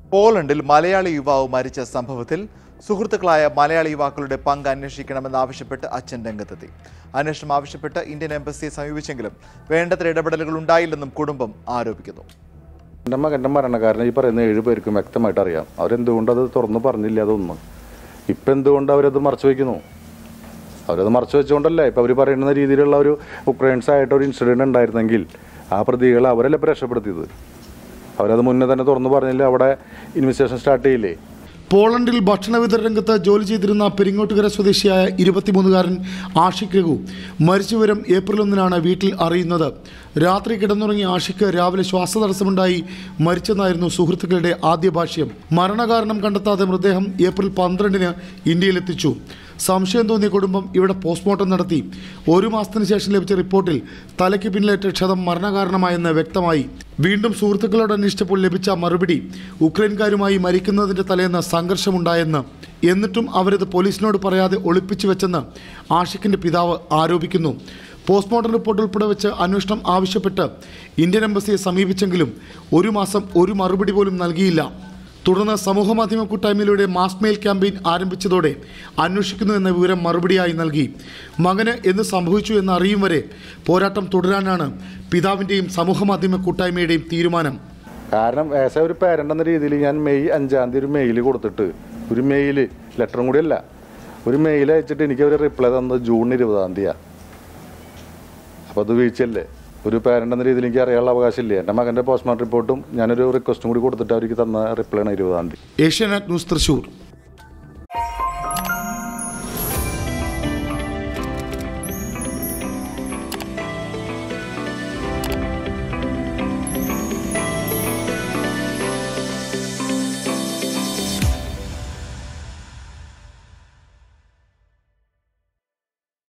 പോളണ്ടിൽ മലയാളി യുവാവ് മരിച്ച സംഭവത്തിൽ സുഹൃത്തുക്കളായ മലയാളി യുവാക്കളുടെ പങ്ക് അന്വേഷിക്കണമെന്നാവശ്യപ്പെട്ട് അച്ഛൻ രംഗത്തെത്തി അന്വേഷണം ആവശ്യപ്പെട്ട് ഇന്ത്യൻ എംബസിയെ സമീപിച്ചെങ്കിലും വേണ്ടത്ര ഇടപെടലുകൾ ഉണ്ടായില്ലെന്നും കുടുംബം ആരോപിക്കുന്നു എൻ്റെ മകൻ്റെ മരണകാരണം ഈ പറയുന്ന ഏഴ് പേർക്കും വ്യക്തമായിട്ട് അറിയാം അവരെന്തുകൊണ്ട് അത് തുറന്ന് പറഞ്ഞില്ല അതൊന്നും ഇപ്പം എന്തുകൊണ്ട് അവരത് മറച്ചു വയ്ക്കുന്നു അവരത് മറച്ചു വെച്ചുകൊണ്ടല്ലേ ഇപ്പം അവർ പറയുന്ന രീതിയിലുള്ള ഒരു ഉക്രൈൻസ് ആയിട്ട് ഒരു ഇൻസിഡൻറ്റ് ഉണ്ടായിരുന്നെങ്കിൽ ആ പ്രതികളെ അവരല്ലേ ഇപ്പം രക്ഷപ്പെടുത്തിയത് അവരത് മുന്നേ തന്നെ തുറന്ന് പറഞ്ഞില്ല അവിടെ ഇൻവെസ്റ്റിഗേഷൻ സ്റ്റാർട്ട് ചെയ്യില്ലേ പോളണ്ടിൽ ഭക്ഷണ വിതരണ രംഗത്ത് ജോലി ചെയ്തിരുന്ന പെരിങ്ങോട്ടുകര സ്വദേശിയായ ഇരുപത്തിമൂന്നുകാരൻ ആഷിഖ് രഘു മരിച്ച വിവരം ഏപ്രിൽ ഒന്നിനാണ് വീട്ടിൽ അറിയുന്നത് രാത്രി കിടന്നുറങ്ങിയ ആഷിഖ് രാവിലെ ശ്വാസതടസ്സമുണ്ടായി മരിച്ചെന്നായിരുന്നു സുഹൃത്തുക്കളുടെ ആദ്യ ഭാഷ്യം മരണകാരണം കണ്ടെത്താതെ മൃതദേഹം ഏപ്രിൽ പന്ത്രണ്ടിന് ഇന്ത്യയിലെത്തിച്ചു സംശയം തോന്നിയ കുടുംബം ഇവിടെ പോസ്റ്റ്മോർട്ടം നടത്തി ഒരു മാസത്തിന് ശേഷം ലഭിച്ച റിപ്പോർട്ടിൽ തലയ്ക്ക് പിന്നിലേറ്റ ക്ഷതം മരണകാരണമായെന്ന് വ്യക്തമായി വീണ്ടും സുഹൃത്തുക്കളോട് അന്വേഷിച്ചപ്പോൾ ലഭിച്ച മറുപടി ഉക്രൈൻകാരുമായി മരിക്കുന്നതിന്റെ തലേന്ന് സംഘർഷമുണ്ടായെന്ന് എന്നിട്ടും അവരത് പോലീസിനോട് പറയാതെ ഒളിപ്പിച്ചു വെച്ചെന്ന് ആഷിഖിന്റെ പിതാവ് ആരോപിക്കുന്നു പോസ്റ്റ്മോർട്ടം റിപ്പോർട്ട് ഉൾപ്പെടെ വെച്ച് അന്വേഷണം ആവശ്യപ്പെട്ട് ഇന്ത്യൻ എംബസിയെ സമീപിച്ചെങ്കിലും ഒരു മാസം ഒരു മറുപടി പോലും നൽകിയില്ല തുടർന്ന് സമൂഹമാധ്യമ കൂട്ടായ്മയിലൂടെ മാസ് മെയിൽ ക്യാമ്പയിൻ ആരംഭിച്ചതോടെ അന്വേഷിക്കുന്നു എന്ന വിവരം മറുപടിയായി നൽകി മകന് എന്ത് സംഭവിച്ചു എന്ന് അറിയും വരെ പോരാട്ടം തുടരാനാണ് പിതാവിൻ്റെയും സമൂഹമാധ്യമ കൂട്ടായ്മയുടെയും തീരുമാനം കാരണം ആസ് എ ഒരു പാരൻ്റ് എന്ന രീതിയിൽ ഞാൻ മെയ് അഞ്ചാം തീയതി ഒരു മെയിൽ കൊടുത്തിട്ട് ഒരു മെയിൽ ലെറ്ററും കൂടിയല്ല ഒരു മെയിൽ അയച്ചിട്ട് എനിക്ക് അവർ റിപ്ലൈ തന്നത് ജൂൺ ഇരുപതാം തീയതിയാണ് അപ്പോൾ അത് വീഴ്ചയല്ലേ ഒരു പാരൻ്റ് എന്ന രീതിയിൽ എനിക്ക് അറിയാനുള്ള അവകാശമില്ലേ എൻ്റെ മകൻ്റെ പോസ്റ്റ്മോർട്ടം റിപ്പോർട്ടും ഞാനൊരു റിക്വസ്റ്റും കൂടി കൊടുത്തിട്ട് അവർക്ക് തന്ന റിപ്ലൈ ആണ് ഇരുപതാം തീയതി ഏഷ്യാനെറ്റ് ന്യൂസ് തൃശൂർ